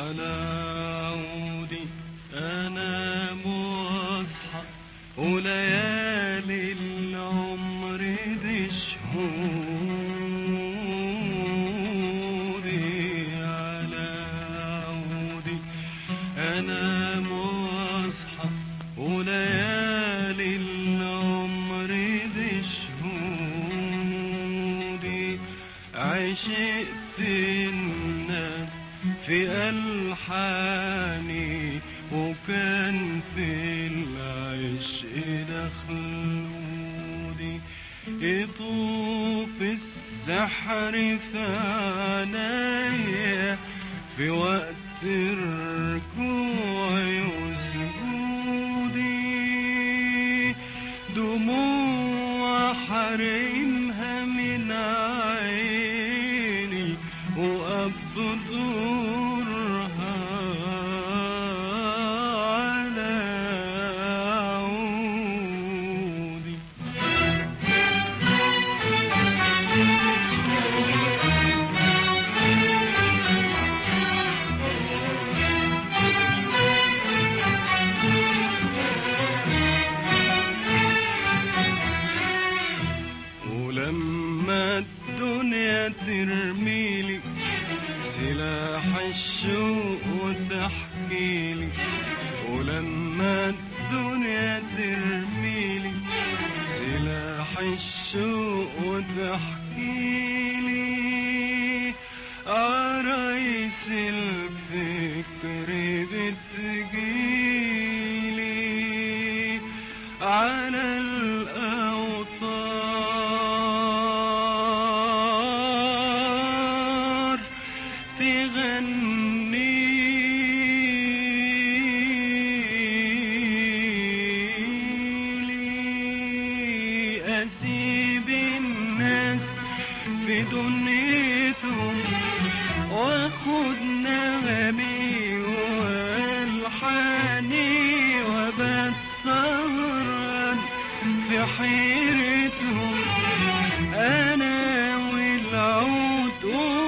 على عودي انام واصحى وليالي العمر دي شهوري على عودي انام واصحى وليالي العمر دي شهوري عشقت الناس في ألحاني وكان في العشق دخلودي يطوف السحر في عنايا في وقت الركوع وسجودي دموع حرمها من عيني وأبدرها على عودي ولما الدنيا ترميلي سلاح الشوق وتحكيلي ولما الدنيا ترميلي سلاح الشوق وتحكيلي عرايس الفكر بتجيلي على الأوتار تغني لي أسيب الناس في دنيتهم واخد نغمي والحاني وبات سهران في حيرتهم انا والعود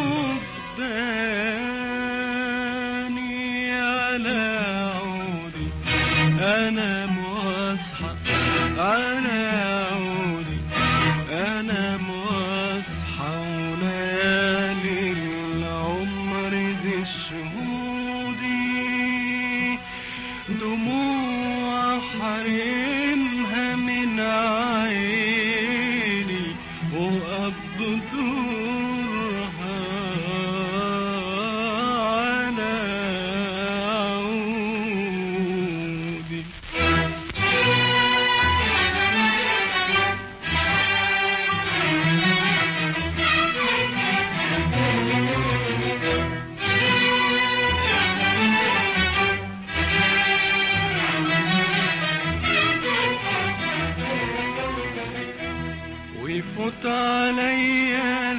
قدامي على عودي انا واصحى على عودي انا واصحى وليالي العمر دي شهودي دموع حرمها من عيني وأبدرها على عودي ويفوت عليا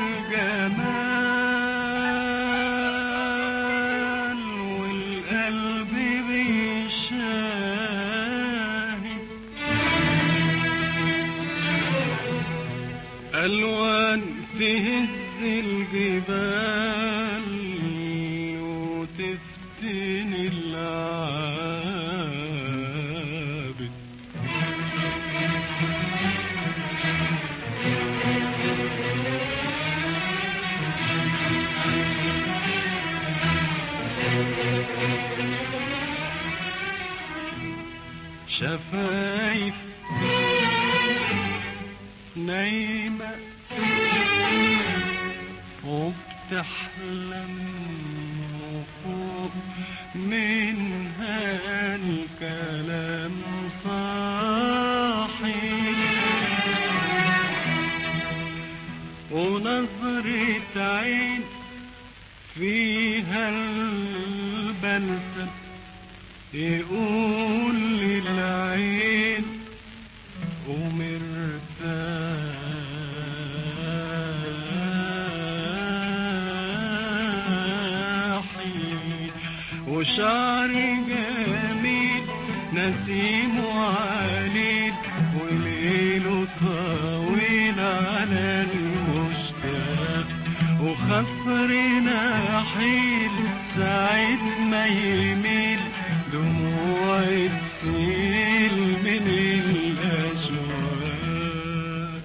الجمال والقلب بيشاهد ألوان تهز الجبال وتفتني العابد شفايف نايمة وبتحلم وفوق منها الكلام صاحي ونظرة عين فيها البلسم يقول للعين ومرتاحي وشعر جميل نسيم وعليل وليله طويل على المشتاق وخصرنا حيل ساعة ما يميل دموع تسيل من الأشواق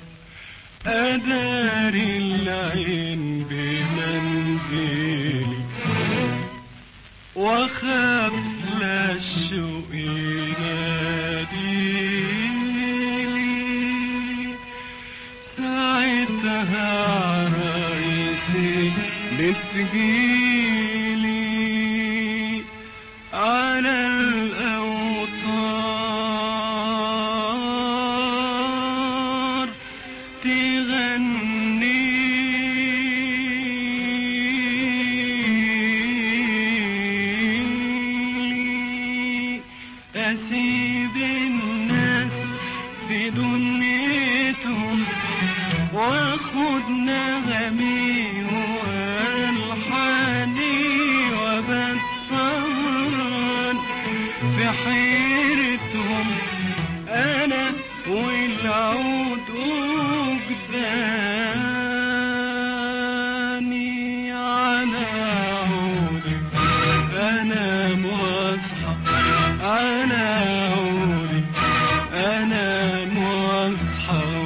أداري العين بمنديلي واخاف لا الشوق يناديلي ساعتها عرايسي بتجيلي على الأوتار تغني أسيب الناس في دنيتهم واخد نغمي والحاني وبات سهران في حيرتهم انا والعود وجداني على عودي انا مصحى على عودي انا مصحى